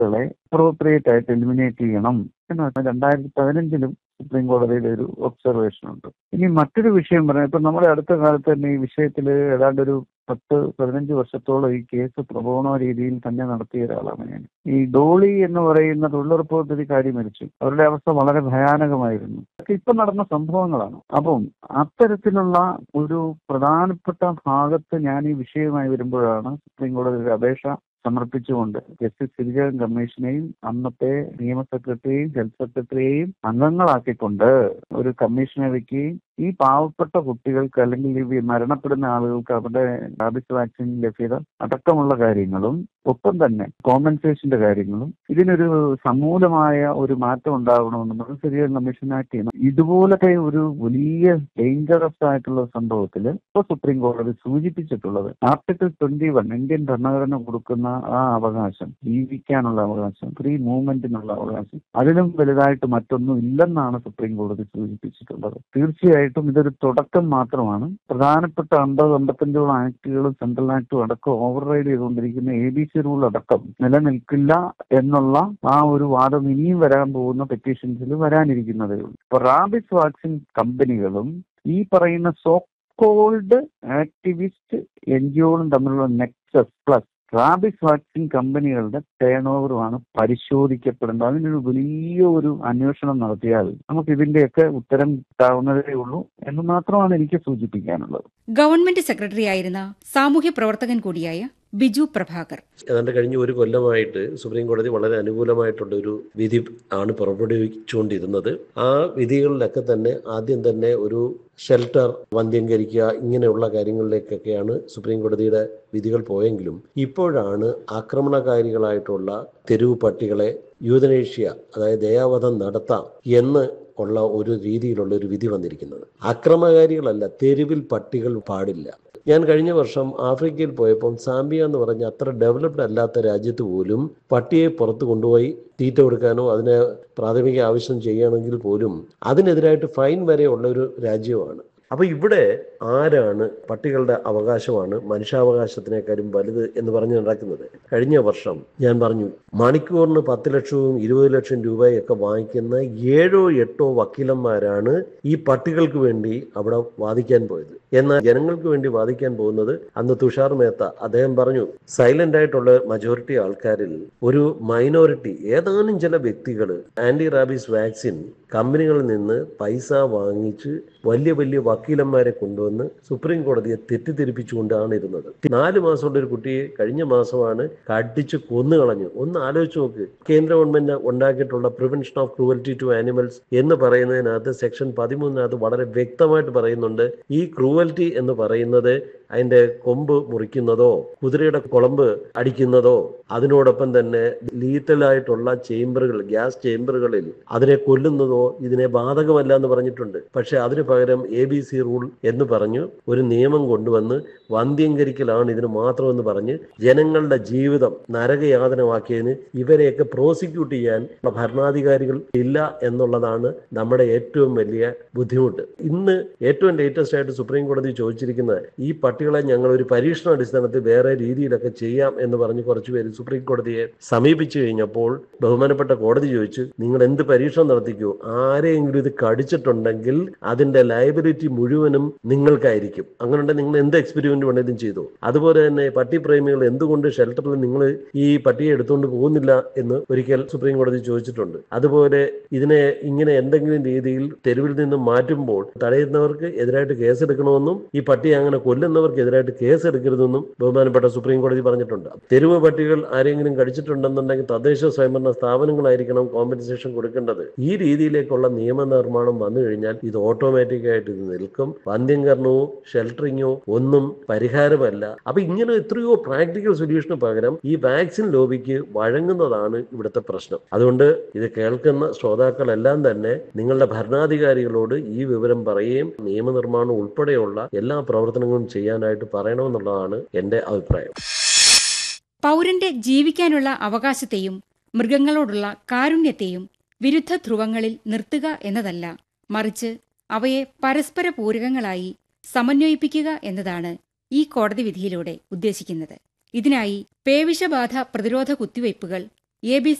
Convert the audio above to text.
കളെ അപ്രോപ്രിയേറ്റ് ആയിട്ട് എലിമിനേറ്റ് ചെയ്യണം എന്ന് രണ്ടായിരത്തി പതിനഞ്ചിലും സുപ്രീം കോടതിയുടെ ഒരു ഒബ്സർവേഷൻ ഉണ്ട് ഇനി മറ്റൊരു വിഷയം പറയാം ഇപ്പൊ നമ്മുടെ അടുത്ത കാലത്ത് തന്നെ ഈ വിഷയത്തിൽ ഏതാണ്ട് ഒരു പത്ത് പതിനഞ്ച് വർഷത്തോളം ഈ കേസ് പ്രബോധന രീതിയിൽ തന്നെ നടത്തിയ ഒരാളാണ് ഞാൻ ഈ ഡോളി എന്ന് പറയുന്ന തൊഴിലുറപ്പ് പദ്ധതിക്കാരി മരിച്ചു അവരുടെ അവസ്ഥ വളരെ ഭയാനകമായിരുന്നു ഇതൊക്കെ ഇപ്പൊ നടന്ന സംഭവങ്ങളാണ് അപ്പം അത്തരത്തിലുള്ള ഒരു പ്രധാനപ്പെട്ട ഭാഗത്ത് ഞാൻ ഈ വിഷയമായി വരുമ്പോഴാണ് സുപ്രീം കോടതി ഒരു അപേക്ഷ സമർപ്പിച്ചുകൊണ്ട് ജസ്റ്റിസ് സിരിജൻ കമ്മീഷനെയും അന്നത്തെ നിയമ സെക്രട്ടറിയെയും ഹെൽത്ത് സെക്രട്ടറിയെയും അംഗങ്ങളാക്കിക്കൊണ്ട് ഒരു കമ്മീഷനെ വെക്കുകയും ഈ പാവപ്പെട്ട കുട്ടികൾക്ക് അല്ലെങ്കിൽ ഈ മരണപ്പെടുന്ന ആളുകൾക്ക് അവരുടെ റാബിസ് വാക്സിൻ ലഭ്യത അടക്കമുള്ള കാര്യങ്ങളും ഒപ്പം തന്നെ കോമ്പൻസേഷന്റെ കാര്യങ്ങളും ഇതിനൊരു സമൂലമായ ഒരു മാറ്റം ഉണ്ടാകണമെന്ന് സിരിയൻ കമ്മീഷൻ ആക്ട് ചെയ്യണം ഇതുപോലത്തെ ഒരു വലിയ ഡേഞ്ചറസ് ആയിട്ടുള്ള സംഭവത്തിൽ ഇപ്പോൾ സുപ്രീം കോടതി സൂചിപ്പിച്ചിട്ടുള്ളത് ആർട്ടിക്കിൾ ട്വന്റി വൺ ഇന്ത്യൻ ഭരണഘടന കൊടുക്കുന്ന ആ അവകാശം ജീവിക്കാനുള്ള അവകാശം ഫ്രീ മൂവ്മെന്റിനുള്ള അവകാശം അതിലും വലുതായിട്ട് മറ്റൊന്നും ഇല്ലെന്നാണ് സുപ്രീം കോടതി സൂചിപ്പിച്ചിട്ടുള്ളത് തീർച്ചയായിട്ടും ഇതൊരു തുടക്കം മാത്രമാണ് പ്രധാനപ്പെട്ട അമ്പത് അമ്പത്തഞ്ചോളം ആക്ടുകളും സെൻട്രൽ ആക്ടും അടക്കം ഓവർ റൈഡ് ചെയ്തുകൊണ്ടിരിക്കുന്ന എ ബി സി റൂൾ അടക്കം നിലനിൽക്കില്ല എന്നുള്ള ആ ഒരു വാദം ഇനിയും വരാൻ പോകുന്ന പെറ്റീഷൻസിൽ വരാനിരിക്കുന്നതേ ഉള്ളൂ ഇപ്പൊ റാബിസ് വാക്സിൻ കമ്പനികളും ഈ പറയുന്ന സോ കോൾഡ് ആക്ടിവിസ്റ്റ് എൻ ജിഒകളും തമ്മിലുള്ള നെക്സസ് പ്ലസ് റാബിസ് വാക്സിൻ കമ്പനികളുടെ ടേൺ ഓവറുമാണ് പരിശോധിക്കപ്പെടേണ്ടത് അതിനൊരു വലിയ ഒരു അന്വേഷണം നടത്തിയാൽ നമുക്ക് ഇതിന്റെയൊക്കെ ഉത്തരം കിട്ടാവുന്നതേ ഉള്ളൂ എന്ന് മാത്രമാണ് എനിക്ക് സൂചിപ്പിക്കാനുള്ളത് ഗവൺമെന്റ് സെക്രട്ടറിയായിരുന്ന സാമൂഹ്യ പ്രവർത്തകൻ കൂടിയായ ബിജു പ്രഭാകർ ഏതാണ്ട് കഴിഞ്ഞ ഒരു കൊല്ലമായിട്ട് സുപ്രീം കോടതി വളരെ അനുകൂലമായിട്ടുള്ള ഒരു വിധി ആണ് പുറപ്പെടുവിച്ചുകൊണ്ടിരുന്നത് ആ വിധികളിലൊക്കെ തന്നെ ആദ്യം തന്നെ ഒരു ഷെൽട്ടർ വന്ധ്യംകരിക്കുക ഇങ്ങനെയുള്ള കാര്യങ്ങളിലേക്കൊക്കെയാണ് സുപ്രീം കോടതിയുടെ വിധികൾ പോയെങ്കിലും ഇപ്പോഴാണ് ആക്രമണകാരികളായിട്ടുള്ള തെരുവ് പട്ടികളെ യൂതനേഷ്യ അതായത് ദയാവധം നടത്താം എന്ന് ഉള്ള ഒരു രീതിയിലുള്ള ഒരു വിധി വന്നിരിക്കുന്നത് അക്രമകാരികളല്ല തെരുവിൽ പട്ടികൾ പാടില്ല ഞാൻ കഴിഞ്ഞ വർഷം ആഫ്രിക്കയിൽ പോയപ്പോൾ സാംബിയ എന്ന് പറഞ്ഞ അത്ര ഡെവലപ്ഡ് അല്ലാത്ത രാജ്യത്ത് പോലും പട്ടിയെ പുറത്ത് കൊണ്ടുപോയി തീറ്റ കൊടുക്കാനോ അതിന് പ്രാഥമിക ആവശ്യം ചെയ്യുകയാണെങ്കിൽ പോലും അതിനെതിരായിട്ട് ഫൈൻ വരെ ഉള്ള ഒരു രാജ്യമാണ് അപ്പൊ ഇവിടെ ആരാണ് പട്ടികളുടെ അവകാശമാണ് മനുഷ്യാവകാശത്തിനേക്കാളും വലുത് എന്ന് പറഞ്ഞ് നടക്കുന്നത് കഴിഞ്ഞ വർഷം ഞാൻ പറഞ്ഞു മണിക്കൂറിന് പത്ത് ലക്ഷവും ഇരുപത് ലക്ഷം രൂപയൊക്കെ വാങ്ങിക്കുന്ന ഏഴോ എട്ടോ വക്കീലന്മാരാണ് ഈ പട്ടികൾക്ക് വേണ്ടി അവിടെ വാദിക്കാൻ പോയത് എന്നാൽ ജനങ്ങൾക്ക് വേണ്ടി വാദിക്കാൻ പോകുന്നത് അന്ന് തുഷാർ മേത്ത അദ്ദേഹം പറഞ്ഞു സൈലന്റ് ആയിട്ടുള്ള മജോറിറ്റി ആൾക്കാരിൽ ഒരു മൈനോറിറ്റി ഏതാനും ചില വ്യക്തികൾ ആന്റി റാബീസ് വാക്സിൻ കമ്പനികളിൽ നിന്ന് പൈസ വാങ്ങിച്ച് വലിയ വലിയ വക്കീലന്മാരെ കൊണ്ടുവന്ന് സുപ്രീം കോടതിയെ തെറ്റിദ്ധരിപ്പിച്ചുകൊണ്ടാണ് ഇരുന്നത് നാല് മാസമുള്ള ഒരു കുട്ടിയെ കഴിഞ്ഞ മാസമാണ് കടിച്ച് കൊന്നു കളഞ്ഞു ഒന്ന് ആലോചിച്ച് നോക്ക് കേന്ദ്ര ഗവൺമെന്റ് ഉണ്ടാക്കിയിട്ടുള്ള prevention of cruelty to animals എന്ന് പറയുന്നതിനകത്ത് സെക്ഷൻ പതിമൂന്നിനകത്ത് വളരെ വ്യക്തമായിട്ട് പറയുന്നുണ്ട് ഈ ക്രൂവൽറ്റി എന്ന് പറയുന്നത് അതിന്റെ കൊമ്പ് മുറിക്കുന്നതോ കുതിരയുടെ കുളമ്പ് അടിക്കുന്നതോ അതിനോടൊപ്പം തന്നെ ലീത്തലായിട്ടുള്ള ചേംബറുകൾ ഗ്യാസ് ചേംബറുകളിൽ അതിനെ കൊല്ലുന്നതോ ഇതിനെ ബാധകമല്ല എന്ന് പറഞ്ഞിട്ടുണ്ട് പക്ഷെ അതിന് പകരം എ ബി സി റൂൾ എന്ന് പറഞ്ഞു ഒരു നിയമം കൊണ്ടുവന്ന് വന്ധ്യംകരിക്കലാണ് ഇതിന് മാത്രമെന്ന് പറഞ്ഞ് ജനങ്ങളുടെ ജീവിതം നരകയാതനമാക്കിയതിന് ഇവരെയൊക്കെ പ്രോസിക്യൂട്ട് ചെയ്യാൻ ഭരണാധികാരികൾ ഇല്ല എന്നുള്ളതാണ് നമ്മുടെ ഏറ്റവും വലിയ ബുദ്ധിമുട്ട് ഇന്ന് ഏറ്റവും ലേറ്റസ്റ്റ് ആയിട്ട് സുപ്രീം കോടതി ചോദിച്ചിരിക്കുന്നത് ഈ പട്ടികളെ ഞങ്ങൾ ഒരു പരീക്ഷണ അടിസ്ഥാനത്തിൽ വേറെ രീതിയിലൊക്കെ ചെയ്യാം എന്ന് പറഞ്ഞ് കുറച്ചുപേര് സുപ്രീം കോടതിയെ സമീപിച്ചു കഴിഞ്ഞപ്പോൾ ബഹുമാനപ്പെട്ട കോടതി ചോദിച്ചു നിങ്ങൾ എന്ത് പരീക്ഷണം നടത്തിക്കോ ആരെയെങ്കിലും ഇത് കടിച്ചിട്ടുണ്ടെങ്കിൽ അതിന്റെ ലയബിലിറ്റി മുഴുവനും നിങ്ങൾക്കായിരിക്കും അങ്ങനെയുണ്ടെങ്കിൽ നിങ്ങൾ എന്ത് എക്സ്പെരിമെന്റ് വേണേലും ചെയ്തു അതുപോലെ തന്നെ പട്ടിപ്രേമികൾ എന്തുകൊണ്ട് ഷെൽട്ടറിൽ നിങ്ങൾ ഈ പട്ടിയെ എടുത്തുകൊണ്ട് പോകുന്നില്ല എന്ന് ഒരിക്കൽ സുപ്രീം കോടതി ചോദിച്ചിട്ടുണ്ട് അതുപോലെ ഇതിനെ ഇങ്ങനെ എന്തെങ്കിലും രീതിയിൽ തെരുവിൽ നിന്നും മാറ്റുമ്പോൾ തടയുന്നവർക്ക് എതിരായിട്ട് കേസെടുക്കണമെന്നും ഈ പട്ടിയെ അങ്ങനെ കൊല്ലുന്നവർക്ക് എതിരായിട്ട് കേസെടുക്കരുതെന്നും ബഹുമാനപ്പെട്ട സുപ്രീം കോടതി പറഞ്ഞിട്ടുണ്ട് തെരുവ് പട്ടികൾ ആരെങ്കിലും കടിച്ചിട്ടുണ്ടെന്നുണ്ടെങ്കിൽ തദ്ദേശ സ്വയംഭരണ സ്ഥാപനങ്ങളായിരിക്കണം കോമ്പൻസേഷൻ കൊടുക്കേണ്ടത് ഈ രീതിയിലേക്കുള്ള നിയമനിർമ്മാണം വന്നു കഴിഞ്ഞാൽ ഇത് ഓട്ടോമാറ്റിക് ആയിട്ട് ഇത് നിൽക്കും വന്ധ്യംകരണവും ഷെൽട്ടറിങ്ങോ ഒന്നും പരിഹാരമല്ല അപ്പൊ ഇങ്ങനെ എത്രയോ പ്രാക്ടിക്കൽ സൊല്യൂഷന് പകരം ഈ വാക്സിൻ ലോബിക്ക് വഴങ്ങുന്നതാണ് ഇവിടുത്തെ പ്രശ്നം അതുകൊണ്ട് ഇത് കേൾക്കുന്ന ശ്രോതാക്കളെല്ലാം തന്നെ നിങ്ങളുടെ ഭരണാധികാരികളോട് ഈ വിവരം പറയുകയും നിയമനിർമ്മാണം ഉൾപ്പെടെയുള്ള എല്ലാ പ്രവർത്തനങ്ങളും ചെയ്യാനായിട്ട് പറയണമെന്നുള്ളതാണ് എന്റെ അഭിപ്രായം പൗരന്റെ ജീവിക്കാനുള്ള അവകാശത്തെയും മൃഗങ്ങളോടുള്ള കാരുണ്യത്തെയും വിരുദ്ധ ധ്രുവങ്ങളിൽ നിർത്തുക എന്നതല്ല മറിച്ച് അവയെ പരസ്പര പൂരകങ്ങളായി സമന്വയിപ്പിക്കുക എന്നതാണ് ഈ കോടതി വിധിയിലൂടെ ഉദ്ദേശിക്കുന്നത് ഇതിനായി പേവിഷബാധ പ്രതിരോധ കുത്തിവയ്പ്പുകൾ എ ബി